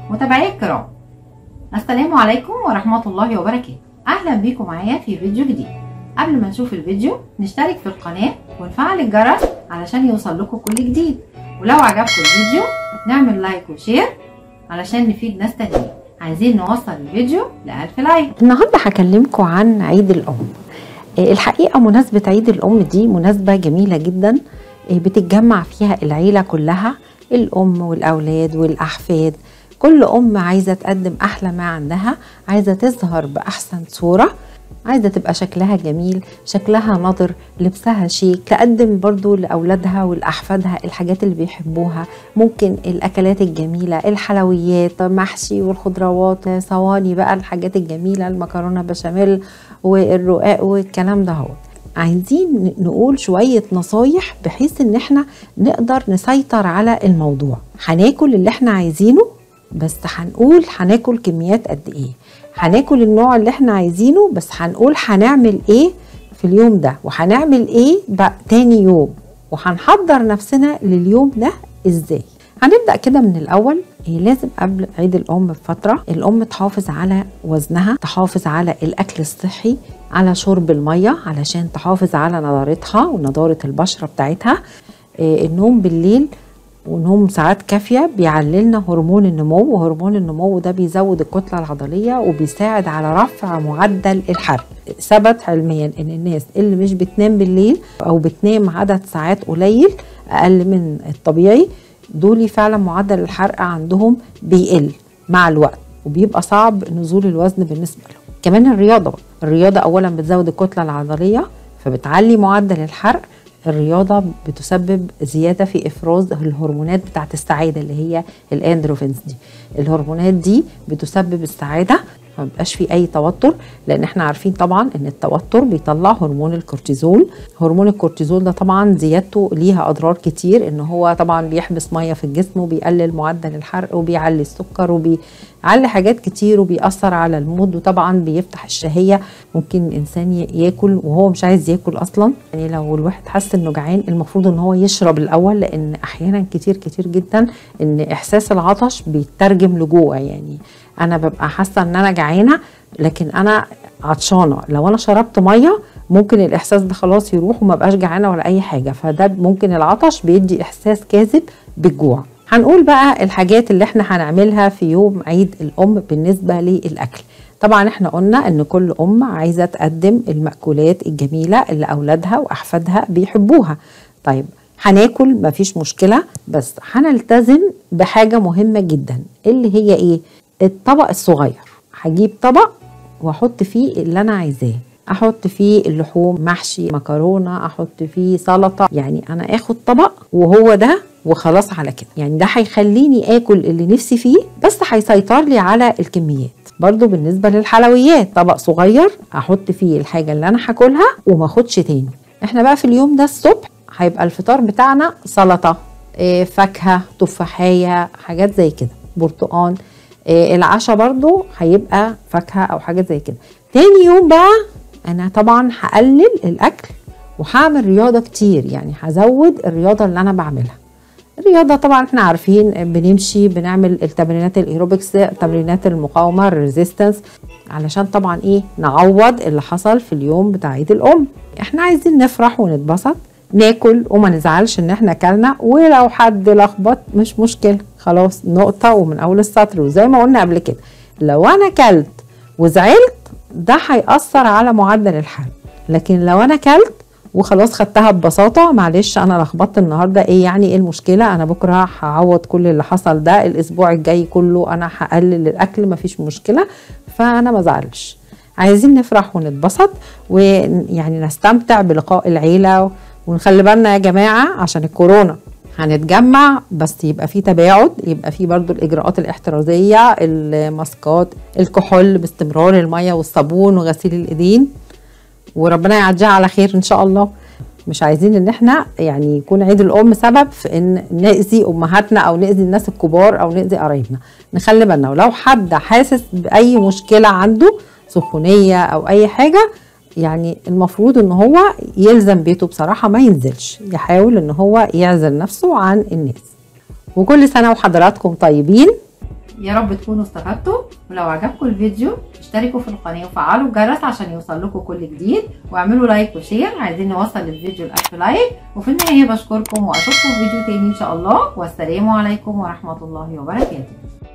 متابعي الكرام السلام عليكم ورحمة الله وبركاته أهلا بيكم معايا في فيديو جديد قبل ما نشوف الفيديو نشترك في القناة ونفعل الجرس علشان يوصل لكم كل جديد ولو عجبكم الفيديو نعمل لايك وشير علشان نفيد ناس تانيين عايزين نوصل الفيديو لألف لايك النهارده هكلمكم عن عيد الأم آه، الحقيقة مناسبة عيد الأم دي مناسبة جميلة جدا آه، بتتجمع فيها العيلة كلها الأم والأولاد والأحفاد كل أم عايزة تقدم أحلى ما عندها عايزة تظهر بأحسن صورة عايزة تبقى شكلها جميل شكلها ناضر لبسها شيك تقدم برضو لأولادها والأحفادها الحاجات اللي بيحبوها ممكن الأكلات الجميلة الحلويات محشي والخضروات صواني بقى الحاجات الجميلة المكرونة بشاميل والرقاق والكلام ده هو عايزين نقول شوية نصايح بحيث ان احنا نقدر نسيطر على الموضوع هناكل اللي احنا عايزينه بس هنقول هناكل كميات قد ايه هناكل النوع اللي احنا عايزينه بس هنقول هنعمل ايه في اليوم ده وهنعمل ايه بقى تاني يوم وهنحضر نفسنا لليوم ده ازاي هنبدأ كده من الأول إيه لازم قبل عيد الأم بفترة الأم تحافظ على وزنها تحافظ على الأكل الصحي على شرب المية علشان تحافظ على نضارتها ونضارة البشرة بتاعتها إيه النوم بالليل ونوم ساعات كافية بيعللنا هرمون النمو وهرمون النمو ده بيزود الكتلة العضلية وبيساعد على رفع معدل الحرق ثبت علميا ان الناس اللي مش بتنام بالليل او بتنام عدد ساعات قليل اقل من الطبيعي دول فعلا معدل الحرق عندهم بيقل مع الوقت وبيبقى صعب نزول الوزن بالنسبة لهم كمان الرياضة بقى. الرياضة أولا بتزود الكتلة العضلية فبتعلي معدل الحرق الرياضة بتسبب زيادة في إفراز الهرمونات بتاعت السعادة اللي هي الأندروفينز دي الهرمونات دي بتسبب السعادة ما بيبقاش في اي توتر لان احنا عارفين طبعا ان التوتر بيطلع هرمون الكورتيزول هرمون الكورتيزول ده طبعا زيادته ليها اضرار كتير ان هو طبعا بيحبس ميه في الجسم وبيقلل معدل الحرق وبيعلي السكر وبيعلي حاجات كتير وبيأثر على المود وطبعا بيفتح الشهيه ممكن الانسان ياكل وهو مش عايز ياكل اصلا يعني لو الواحد حس انه جعان المفروض ان هو يشرب الاول لان احيانا كتير كتير جدا ان احساس العطش بيترجم لجوع يعني انا ببقى حاسه ان انا جعانه لكن انا عطشانه لو انا شربت ميه ممكن الاحساس ده خلاص يروح وما بقاش جعانه ولا اي حاجه فده ممكن العطش بيدي احساس كاذب بالجوع هنقول بقى الحاجات اللي احنا هنعملها في يوم عيد الام بالنسبه للاكل طبعا احنا قلنا ان كل ام عايزه تقدم المأكولات الجميله اللي اولادها واحفادها بيحبوها طيب هناكل مفيش مشكله بس هنلتزم بحاجه مهمه جدا اللي هي ايه الطبق الصغير هجيب طبق واحط فيه اللي انا عايزاه احط فيه اللحوم محشي مكرونه احط فيه سلطه يعني انا اخد طبق وهو ده وخلاص على كده يعني ده هيخليني اكل اللي نفسي فيه بس هيسيطر لي على الكميات برضو بالنسبه للحلويات طبق صغير احط فيه الحاجه اللي انا هاكلها وما اخدش تاني احنا بقى في اليوم ده الصبح هيبقى الفطار بتاعنا سلطه إيه، فاكهه تفاحيه حاجات زي كده برتقان إيه، العشاء برضو هيبقى فاكهه او حاجه زي كده تاني يوم بقى انا طبعا هقلل الاكل وهعمل رياضه كتير يعني هزود الرياضه اللي انا بعملها الرياضة طبعا احنا عارفين بنمشي بنعمل التمرينات الايروبكس تمرينات المقاومة الريزيستنس علشان طبعا ايه نعوض اللي حصل في اليوم بتاع عيد الام احنا عايزين نفرح ونتبسط ناكل وما نزعلش ان احنا اكلنا ولو حد لخبط مش مشكلة خلاص نقطة ومن اول السطر وزي ما قلنا قبل كده لو انا كلت وزعلت ده هيأثر على معدل الحرق لكن لو انا كلت وخلاص خدتها ببساطه معلش انا لخبطت النهارده ايه يعني ايه المشكله انا بكره هعوض كل اللي حصل ده الاسبوع الجاي كله انا هقلل الاكل مفيش مشكله فانا ما زعلش عايزين نفرح ونتبسط ويعني نستمتع بلقاء العيله ونخلي بالنا يا جماعه عشان الكورونا هنتجمع بس يبقى في تباعد يبقى في برضو الاجراءات الاحترازيه الماسكات الكحول باستمرار الميه والصابون وغسيل الايدين وربنا يعديها على خير ان شاء الله مش عايزين ان احنا يعني يكون عيد الام سبب في ان ناذي امهاتنا او ناذي الناس الكبار او ناذي قرايبنا نخلي بالنا ولو حد حاسس باي مشكله عنده سخونيه او اي حاجه يعني المفروض ان هو يلزم بيته بصراحه ما ينزلش يحاول ان هو يعزل نفسه عن الناس وكل سنه وحضراتكم طيبين يا رب تكونوا استفدتوا ولو عجبكم الفيديو اشتركوا في القناه وفعلوا الجرس عشان يوصل لكم كل جديد واعملوا لايك وشير عايزين نوصل الفيديو ل 1000 لايك وفي النهايه بشكركم واشوفكم في فيديو تاني ان شاء الله والسلام عليكم ورحمه الله وبركاته